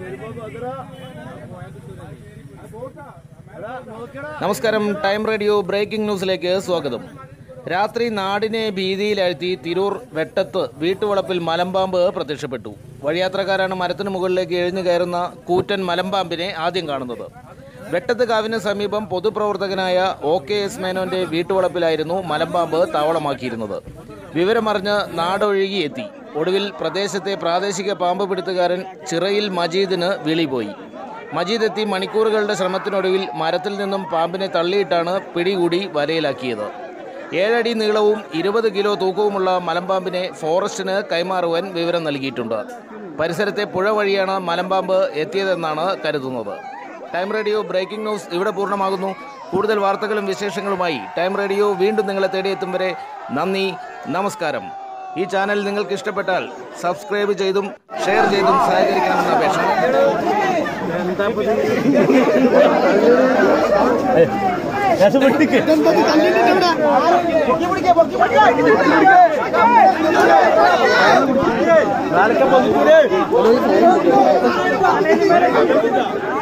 നമസ്കാരം time radio breaking ന്യൂസിലേക്ക് സ്വാഗതം രാത്രി നാടിനെ ഭീതിയിലാഴ്ത്തി തിരൂർ വെട്ടത്ത് വീട്ടുവളപ്പിൽ മലമ്പാമ്പ് പ്രത്യക്ഷപ്പെട്ടു വഴിയാത്രക്കാരാണ് മരത്തിന് മുകളിലേക്ക് എഴിഞ്ഞു കയറുന്ന കൂറ്റൻ മലമ്പാമ്പിനെ ആദ്യം കാണുന്നത് വെട്ടത്ത് കാവിന് സമീപം പൊതുപ്രവർത്തകനായ ഒ കെ എസ് മേനോന്റെ വീട്ടുവളപ്പിലായിരുന്നു മലമ്പാമ്പ് താവളമാക്കിയിരുന്നത് വിവരമറിഞ്ഞ് നാടൊഴുകിയെത്തി ഒടുവിൽ പ്രദേശത്തെ പ്രാദേശിക പാമ്പ് പിടുത്തുകാരൻ ചിറയിൽ മജീദിന് വിളി പോയി മജീദ് എത്തി മണിക്കൂറുകളുടെ ശ്രമത്തിനൊടുവിൽ മരത്തിൽ നിന്നും പാമ്പിനെ തള്ളിയിട്ടാണ് പിടികൂടി വലയിലാക്കിയത് ഏഴടി നീളവും ഇരുപത് കിലോ തൂക്കവുമുള്ള മലമ്പാമ്പിനെ ഫോറസ്റ്റിന് കൈമാറുവാൻ വിവരം നൽകിയിട്ടുണ്ട് പരിസരത്തെ പുഴ വഴിയാണ് മലമ്പാമ്പ് എത്തിയതെന്നാണ് കരുതുന്നത് ടൈം റേഡിയോ ബ്രേക്കിംഗ് ന്യൂസ് ഇവിടെ പൂർണ്ണമാകുന്നു കൂടുതൽ വാർത്തകളും വിശേഷങ്ങളുമായി ടൈം റേഡിയോ വീണ്ടും നിങ്ങളെ തേടിയെത്തും വരെ നന്ദി നമസ്കാരം ഈ ചാനൽ നിങ്ങൾക്ക് ഇഷ്ടപ്പെട്ടാൽ സബ്സ്ക്രൈബ് ചെയ്തും ഷെയർ ചെയ്തും സഹകരിക്കണമെന്ന അപേക്ഷ നാലൊക്കെ പൊതുക്കൂലേ